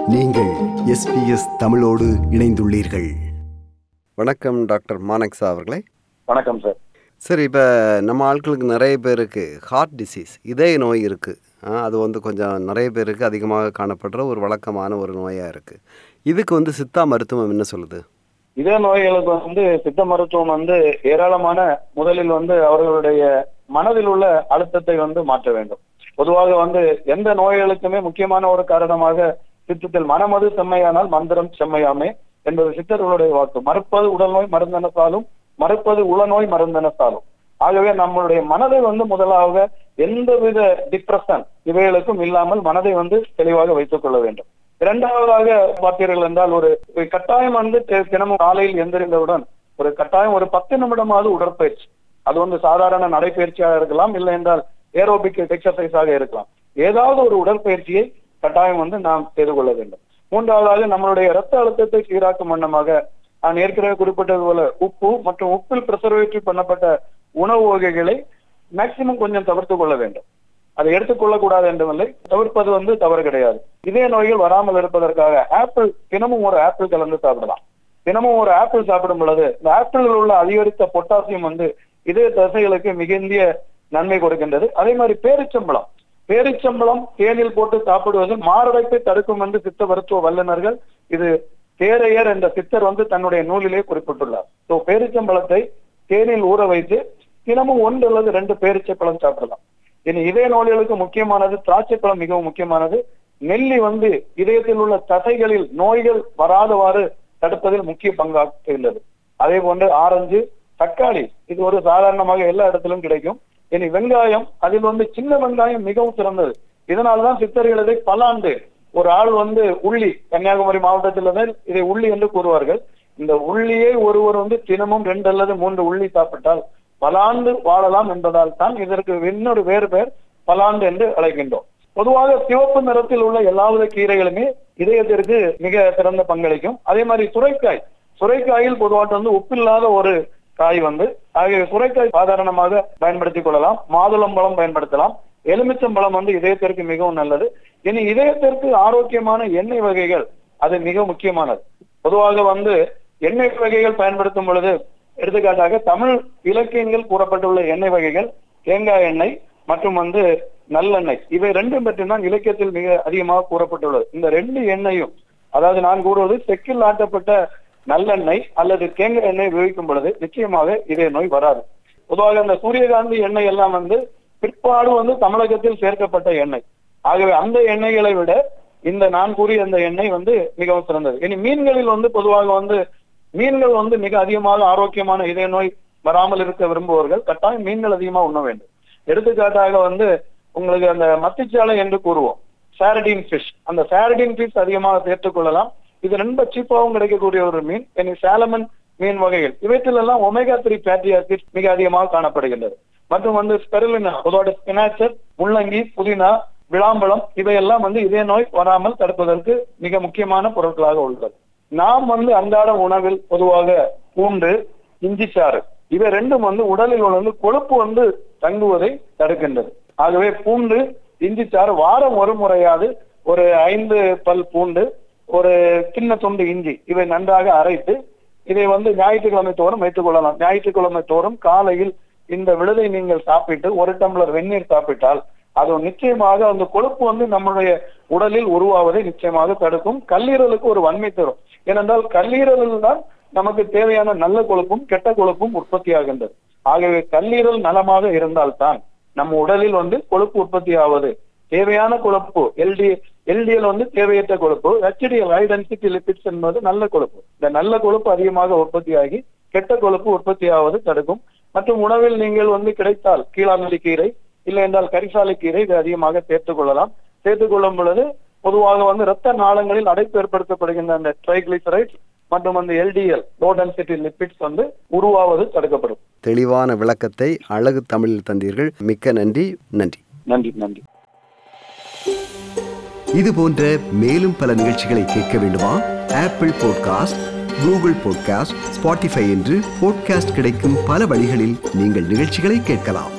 நீங்கள் எஸ்பிஎஸ் தமிழோடு இணைந்துள்ளீர்கள் வணக்கம் டாக்டர் மானக்ஸா அவர்களே வணக்கம் சார் சரி இப்போ நம்ம ஆட்களுக்கு நிறைய பேருக்கு ஹார்ட் டிசீஸ் இதய நோய் இருக்குது அது வந்து கொஞ்சம் நிறைய பேருக்கு அதிகமாக காணப்படுற ஒரு வழக்கமான ஒரு நோயாக இருக்குது இதுக்கு வந்து சித்தா மருத்துவம் என்ன சொல்லுது இதே நோய்களுக்கு வந்து சித்த மருத்துவம் வந்து ஏராளமான முதலில் வந்து அவர்களுடைய மனதில் உள்ள அழுத்தத்தை வந்து மாற்ற வேண்டும் பொதுவாக வந்து எந்த நோய்களுக்குமே முக்கியமான ஒரு காரணமாக சித்தத்தில் மனமது செம்மையானால் மந்திரம் செம்மையாமே என்பது சித்தர்களுடைய வாக்கு மறுப்பது உடல் நோய் மருந்தெனத்தாலும் மறுப்பது உளநோய் மருந்தெனத்தாலும் ஆகவே நம்மளுடைய மனதை வந்து முதலாக எந்தவித டிப்ரெஷன் இவைகளுக்கும் இல்லாமல் மனதை வந்து தெளிவாக வைத்துக் கொள்ள வேண்டும் இரண்டாவதாக பார்த்தீர்கள் என்றால் ஒரு ஒரு கட்டாயம் வந்து தி- தினமும் காலையில் எந்திரிந்தவுடன் ஒரு கட்டாயம் ஒரு பத்து நிமிடமாவது உடற்பயிற்சி அது வந்து சாதாரண நடைப்பயிற்சியாக இருக்கலாம் இல்லை என்றால் ஏரோபிக் எக்ஸசைஸாக இருக்கலாம் ஏதாவது ஒரு உடற்பயிற்சியை கட்டாயம் வந்து நாம் செய்து கொள்ள வேண்டும் மூன்றாவதாக நம்மளுடைய இரத்த அழுத்தத்தை சீராக்கும் வண்ணமாக நான் ஏற்கனவே குறிப்பிட்டது போல உப்பு மற்றும் உப்பில் ப்ரிசர்வேட்டிவ் பண்ணப்பட்ட உணவு வகைகளை மேக்சிமம் கொஞ்சம் தவிர்த்து கொள்ள வேண்டும் அதை எடுத்துக்கொள்ளக்கூடாது என்றுமில்லை தவிர்ப்பது வந்து தவறு கிடையாது இதே நோய்கள் வராமல் இருப்பதற்காக ஆப்பிள் தினமும் ஒரு ஆப்பிள் கலந்து சாப்பிடலாம் தினமும் ஒரு ஆப்பிள் சாப்பிடும் பொழுது இந்த ஆப்பிளில் உள்ள அதிகரித்த பொட்டாசியம் வந்து இதய தசைகளுக்கு மிகுந்திய நன்மை கொடுக்கின்றது அதே மாதிரி பேரிச்சம்பழம் பேரிச்சம்பழம் தேனில் போட்டு சாப்பிடுவது மாரடைப்பை தடுக்கும் என்று சித்த மருத்துவ வல்லுநர்கள் இது தேரையர் என்ற சித்தர் வந்து தன்னுடைய நூலிலே குறிப்பிட்டுள்ளார் ஸோ பேரிச்சம்பழத்தை தேனில் ஊற வைத்து தினமும் ஒன்று அல்லது ரெண்டு பேரிச்சம்பழம் சாப்பிடலாம் இனி இதய நோய்களுக்கு முக்கியமானது திராட்சைப்பழம் மிகவும் முக்கியமானது நெல்லி வந்து இதயத்தில் உள்ள தசைகளில் நோய்கள் வராதவாறு தடுப்பதில் முக்கிய பங்காற்றுகின்றது அதே போன்று ஆரஞ்சு தக்காளி இது ஒரு சாதாரணமாக எல்லா இடத்திலும் கிடைக்கும் இனி வெங்காயம் அதில் வந்து சின்ன வெங்காயம் மிகவும் சிறந்தது இதனால்தான் சித்தர்கள் இதை பல்லாண்டு ஒரு ஆள் வந்து உள்ளி கன்னியாகுமரி மாவட்டத்தில் வந்து இதை உள்ளி என்று கூறுவார்கள் இந்த உள்ளியை ஒருவர் வந்து தினமும் ரெண்டு அல்லது மூன்று உள்ளி சாப்பிட்டால் பலாண்டு வாழலாம் என்பதால் தான் இதற்கு இன்னொரு வேறு பெயர் பலாண்டு என்று அழைக்கின்றோம் பொதுவாக சிவப்பு நிறத்தில் உள்ள எல்லாவித கீரைகளுமே இதயத்திற்கு மிக சிறந்த பங்களிக்கும் அதே மாதிரி சுரைக்காய் சுரைக்காயில் பொதுவாக வந்து உப்பில்லாத ஒரு காய் வந்து ஆகிய சுரைக்காய் சாதாரணமாக பயன்படுத்திக் கொள்ளலாம் மாதுளம்பழம் பயன்படுத்தலாம் எலுமிச்சம்பழம் வந்து இதயத்திற்கு மிகவும் நல்லது இனி இதயத்திற்கு ஆரோக்கியமான எண்ணெய் வகைகள் அது மிக முக்கியமானது பொதுவாக வந்து எண்ணெய் வகைகள் பயன்படுத்தும் பொழுது எடுத்துக்காட்டாக தமிழ் இலக்கியங்கள் கூறப்பட்டுள்ள எண்ணெய் வகைகள் தேங்காய் எண்ணெய் மற்றும் வந்து நல்லெண்ணெய் இவை ரெண்டும் பற்றிதான் இலக்கியத்தில் மிக அதிகமாக கூறப்பட்டுள்ளது இந்த ரெண்டு எண்ணெயும் அதாவது நான் கூறுவது செக்கில் ஆட்டப்பட்ட நல்லெண்ணெய் அல்லது தேங்காய் எண்ணெய் உபயோகிக்கும் பொழுது நிச்சயமாக இதய நோய் வராது பொதுவாக இந்த சூரியகாந்தி எண்ணெய் எல்லாம் வந்து பிற்பாடு வந்து தமிழகத்தில் சேர்க்கப்பட்ட எண்ணெய் ஆகவே அந்த எண்ணெய்களை விட இந்த நான் கூறிய அந்த எண்ணெய் வந்து மிகவும் சிறந்தது இனி மீன்களில் வந்து பொதுவாக வந்து மீன்கள் வந்து மிக அதிகமாக ஆரோக்கியமான இதய நோய் வராமல் இருக்க விரும்புபவர்கள் கட்டாயம் மீன்கள் அதிகமாக உண்ண வேண்டும் எடுத்துக்காட்டாக வந்து உங்களுக்கு அந்த மத்திச்சாலை என்று கூறுவோம் சாரடின் ஃபிஷ் அந்த சாரடின் ஃபிஷ் அதிகமாக சேர்த்துக் கொள்ளலாம் இது ரொம்ப சீப்பாகவும் கிடைக்கக்கூடிய ஒரு மீன் இனி சாலமன் மீன் வகைகள் இவற்றிலெல்லாம் ஒமேகா த்ரீ ஃபேட்டி ஆசிட் மிக அதிகமாக காணப்படுகின்றது மற்றும் வந்து ஸ்பெருலினா பொதுவாக ஸ்பினாச்சர் முள்ளங்கி புதினா விளாம்பழம் இவையெல்லாம் வந்து இதய நோய் வராமல் தடுப்பதற்கு மிக முக்கியமான பொருட்களாக உள்ளது நாம் வந்து அன்றாட உணவில் பொதுவாக பூண்டு இஞ்சி சாறு இவை ரெண்டும் வந்து உடலில் வந்து கொழுப்பு வந்து தங்குவதை தடுக்கின்றது ஆகவே பூண்டு இஞ்சி சாறு வாரம் ஒரு முறையாவது ஒரு ஐந்து பல் பூண்டு ஒரு சின்ன துண்டு இஞ்சி இவை நன்றாக அரைத்து இதை வந்து ஞாயிற்றுக்கிழமை தோறும் வைத்துக் கொள்ளலாம் ஞாயிற்றுக்கிழமை தோறும் காலையில் இந்த விழுதை நீங்கள் சாப்பிட்டு ஒரு டம்ளர் வெந்நீர் சாப்பிட்டால் அது நிச்சயமாக அந்த கொழுப்பு வந்து நம்முடைய உடலில் உருவாவதை நிச்சயமாக தடுக்கும் கல்லீரலுக்கு ஒரு வன்மை தரும் ஏனென்றால் கல்லீரலில் தான் நமக்கு தேவையான நல்ல கொழுப்பும் கெட்ட கொழுப்பும் உற்பத்தி ஆகின்றது ஆகவே கல்லீரல் நலமாக இருந்தால்தான் நம்ம உடலில் வந்து கொழுப்பு உற்பத்தி ஆவது தேவையான கொழுப்பு எல்டி எல்டிஎல் வந்து தேவையற்ற கொழுப்பு ஹெச்டிஎல் ஹை டென்சிட்டி லிபிட்ஸ் என்பது நல்ல கொழுப்பு இந்த நல்ல கொழுப்பு அதிகமாக உற்பத்தியாகி கெட்ட கொழுப்பு உற்பத்தி ஆவது தடுக்கும் மற்றும் உணவில் நீங்கள் வந்து கிடைத்தால் கீழாநெல்லி கீரை இல்லை என்றால் கரிசாலை கீரை இது அதிகமாக சேர்த்துக் கொள்ளலாம் சேர்த்துக் கொள்ளும் பொழுது பொதுவாக வந்து இரத்த நாளங்களில் அடைப்பு ஏற்படுத்தப்படுகின்ற அந்த ட்ரைகிளிசரைட் மற்றும் அந்த எல்டிஎல் லோ டென்சிட்டி லிபிட்ஸ் வந்து உருவாவது தடுக்கப்படும் தெளிவான விளக்கத்தை அழகு தமிழில் தந்தீர்கள் மிக்க நன்றி நன்றி நன்றி நன்றி இது போன்ற மேலும் பல நிகழ்ச்சிகளை கேட்க வேண்டுமா Apple podcast Google podcast Spotify என்று பாட்காஸ்ட் கிடைக்கும் பல வழிகளில் நீங்கள் நிகழ்ச்சிகளை கேட்கலாம்